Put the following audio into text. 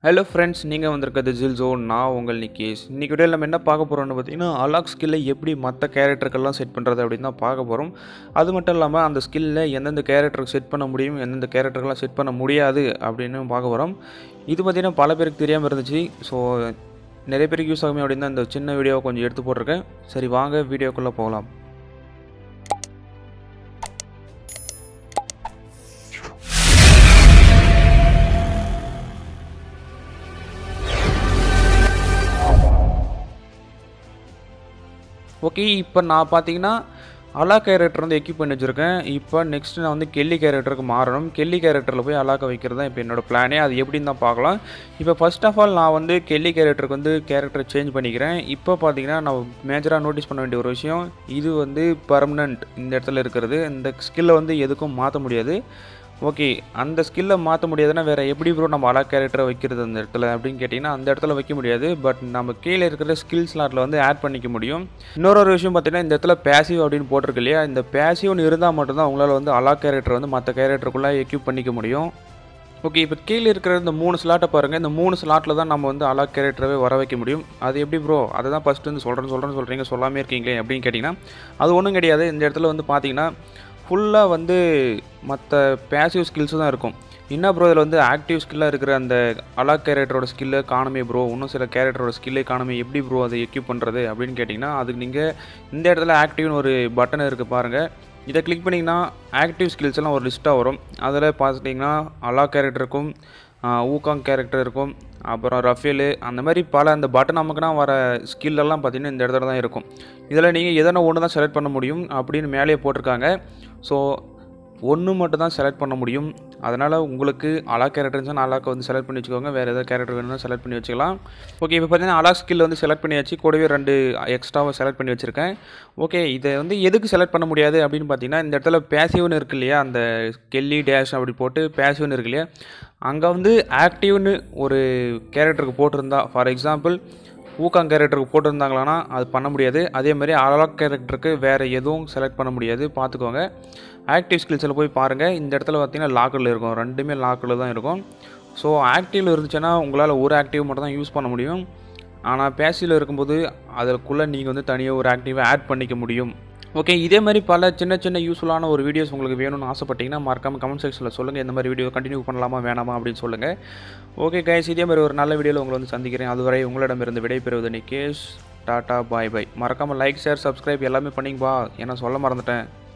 hello friends நீங்கள் வந்திருக்கிறது ஜில் ஜோன் நான் உங்கள் நிக்கேஷ் இன்றைக்கி வீடியோவில் நம்ம என்ன பார்க்க போகிறோம்னு பார்த்தீங்கன்னா அலாக் ஸ்கில்லை எப்படி மற்ற கேரக்டருக்கெல்லாம் செட் பண்ணுறது அப்படின்னு தான் பார்க்க போகிறோம் அது மட்டும் இல்லாமல் அந்த ஸ்கில்லில் எந்தெந்த கேரக்டருக்கு செட் பண்ண முடியும் எந்தெந்த கேரக்டருக்கெல்லாம் செட் பண்ண முடியாது அப்படின்னு பார்க்க போகிறோம் இது பார்த்திங்கன்னா பல பேருக்கு தெரியாமல் இருந்துச்சு ஸோ நிறைய பேருக்கு யூஸ் ஆகுமே அப்படின்னு தான் இந்த சின்ன வீடியோவை கொஞ்சம் எடுத்து போட்டிருக்கேன் சரி வாங்க வீடியோக்குள்ளே போகலாம் ஓகே இப்போ நான் பார்த்தீங்கன்னா அலா கேரக்டர் வந்து எக்யூப் பண்ணி வச்சுருக்கேன் இப்போ நெக்ஸ்ட் நான் வந்து கெல்லி கேரக்டருக்கு மாறணும் கெல்லி கேரக்டரில் போய் அலாக்க வைக்கிறது தான் இப்போ என்னோட பிளானே அது எப்படின்னு தான் பார்க்கலாம் இப்போ ஃபர்ஸ்ட் ஆஃப் ஆல் நான் வந்து கெல்லி கேரக்டருக்கு வந்து கேரக்டர் சேஞ்ச் பண்ணிக்கிறேன் இப்போ பார்த்தீங்கன்னா நான் மேஜராக நோட்டீஸ் பண்ண வேண்டிய ஒரு விஷயம் இது வந்து பர்மனண்ட் இந்த இடத்துல இருக்கிறது இந்த ஸ்கில்லை வந்து எதுக்கும் மாற்ற முடியாது ஓகே அந்த ஸ்கில்லை மாற்ற முடியாதுன்னா வேறு எப்படி ப்ரோ நம்ம அலா கேரக்டரை வைக்கிறது அந்த இடத்துல அப்படின்னு கேட்டிங்கன்னா அந்த இடத்துல வைக்க முடியாது பட் நம்ம கீழே இருக்கிற ஸ்கில் ஸ்லாட்டில் வந்து ஆட் பண்ணிக்க முடியும் இன்னொரு ஒரு விஷயம் பார்த்தீங்கன்னா இந்த இடத்துல பேசிவ் அப்படின்னு போட்டிருக்கு இல்லையா இந்த பேசிவ்னு இருந்தால் மட்டும்தான் உங்களால் வந்து அலா கேரக்டர் வந்து மற்ற கேரக்டருக்குள்ளே எக்யூப் பண்ணிக்க முடியும் ஓகே இப்போ கீழே இருக்கிற இந்த மூணு ஸ்லாட்டை பாருங்கள் இந்த மூணு ஸ்லாட்டில் தான் நம்ம வந்து அலா கேரக்டரவே வர வைக்க முடியும் அது எப்படி ப்ரோ அதை தான் ஃபஸ்ட்டு வந்து சொல்கிறேன்னு சொல்கிறேன்னு சொல்கிறீங்க சொல்லாமே இருக்கீங்களே அப்படின்னு கேட்டிங்கன்னா அது ஒன்றும் கிடையாது இந்த இடத்துல வந்து பார்த்தீங்கன்னா ஃபுல்லாக வந்து மற்ற பேசிவ் ஸ்கில்ஸு தான் இருக்கும் என்ன ப்ரோ இதில் வந்து ஆக்டிவ் ஸ்கில்லாக இருக்கிற அந்த அலா கேரக்டரோட ஸ்கில்லை காணுமே ப்ரோ இன்னும் சில கேரக்டரோட ஸ்கில்லே காணுமே எப்படி ப்ரோ அதை எக்யூப் பண்ணுறது அப்படின்னு கேட்டிங்கன்னா அதுக்கு நீங்கள் இந்த இடத்துல ஆக்டிவ்னு ஒரு பட்டன் இருக்குது பாருங்கள் இதை கிளிக் பண்ணிங்கன்னா ஆக்டிவ் ஸ்கில்ஸ் எல்லாம் ஒரு லிஸ்ட்டாக வரும் அதில் பார்த்துட்டிங்கன்னா அலா கேரக்டர் இருக்கும் ஊகாங் கேரக்டர் இருக்கும் அப்புறம் ரஃபேலு அந்த மாதிரி பல அந்த பட்டன் நமக்குனா வர ஸ்கில் எல்லாம் பார்த்திங்கன்னா இந்த இடத்துல தான் இருக்கும் இதில் நீங்கள் எதனா ஒன்று தான் செலக்ட் பண்ண முடியும் அப்படின்னு மேலேயே போட்டிருக்காங்க ஸோ ஒன்று மட்டும் தான் செலக்ட் பண்ண முடியும் அதனால் உங்களுக்கு அலா கேரக்டர்ஸ் அலாக்கை வந்து செலக்ட் பண்ணி வச்சுக்கோங்க வேறு எதாவது கேரக்டர் வேணும்னா செலக்ட் பண்ணி வச்சுக்கலாம் ஓகே இப்போ பார்த்தீங்கன்னா அலா ஸ்கில் வந்து செலக்ட் பண்ணியாச்சு கூடவே ரெண்டு எக்ஸ்ட்ராவை செலக்ட் பண்ணி வச்சுருக்கேன் ஓகே இதை வந்து எதுக்கு செலக்ட் பண்ண முடியாது அப்படின்னு பார்த்தீங்கன்னா இந்த இடத்துல பேசிவ்னு இருக்கு இல்லையா அந்த கெல்லி டேஷ் அப்படி போட்டு பேசிவ்னு இருக்கு இல்லையா அங்கே வந்து ஆக்டிவ்னு ஒரு கேரக்டருக்கு போட்டிருந்தா ஃபார் எக்ஸாம்பிள் ஊக்காங் கேரக்டருக்கு போட்டிருந்தாங்களான்னா அது பண்ண முடியாது அதே மாதிரி அலாக் கேரக்டருக்கு வேறு எதுவும் செலக்ட் பண்ண முடியாது பார்த்துக்கோங்க ஆக்டிவ் ஸ்கில்ஸில் போய் பாருங்கள் இந்த இடத்துல பார்த்தீங்கன்னா லாக்கில் இருக்கும் ரெண்டுமே லாக்கில் தான் இருக்கும் ஸோ ஆக்டிவில் இருந்துச்சுன்னா உங்களால் ஒரு ஆக்டிவ் மட்டும் தான் யூஸ் பண்ண முடியும் ஆனால் பேசியில் இருக்கும்போது அதற்குள்ளே நீங்கள் வந்து தனியாக ஒரு ஆக்டிவை ஆட் பண்ணிக்க முடியும் ஓகே இதே மாதிரி பல சின்ன சின்ன யூஸ்ஃபுல்லான ஒரு வீடியோஸ் உங்களுக்கு வேணும்னு ஆசைப்பட்டீங்கன்னா மறக்காமல் கமெண்ட் செக்ஷனில் சொல்லுங்கள் இந்த மாதிரி வீடியோ கண்டினியூ பண்ணலாமா வேணாமா அப்படின்னு சொல்லுங்கள் ஓகே கைஸ் இதே மாதிரி ஒரு நல்ல வீடியோவில் உங்களை வந்து சந்திக்கிறேன் அதுவரை உங்களிடமிருந்து விடைபெறுவது நிகேஷ் டாட்டா பாய் பாய் மறக்காமல் லைக் ஷேர் சப்ஸ்கிரைப் எல்லாமே பண்ணிங்கப்பா ஏன்னா சொல்ல மறந்துட்டேன்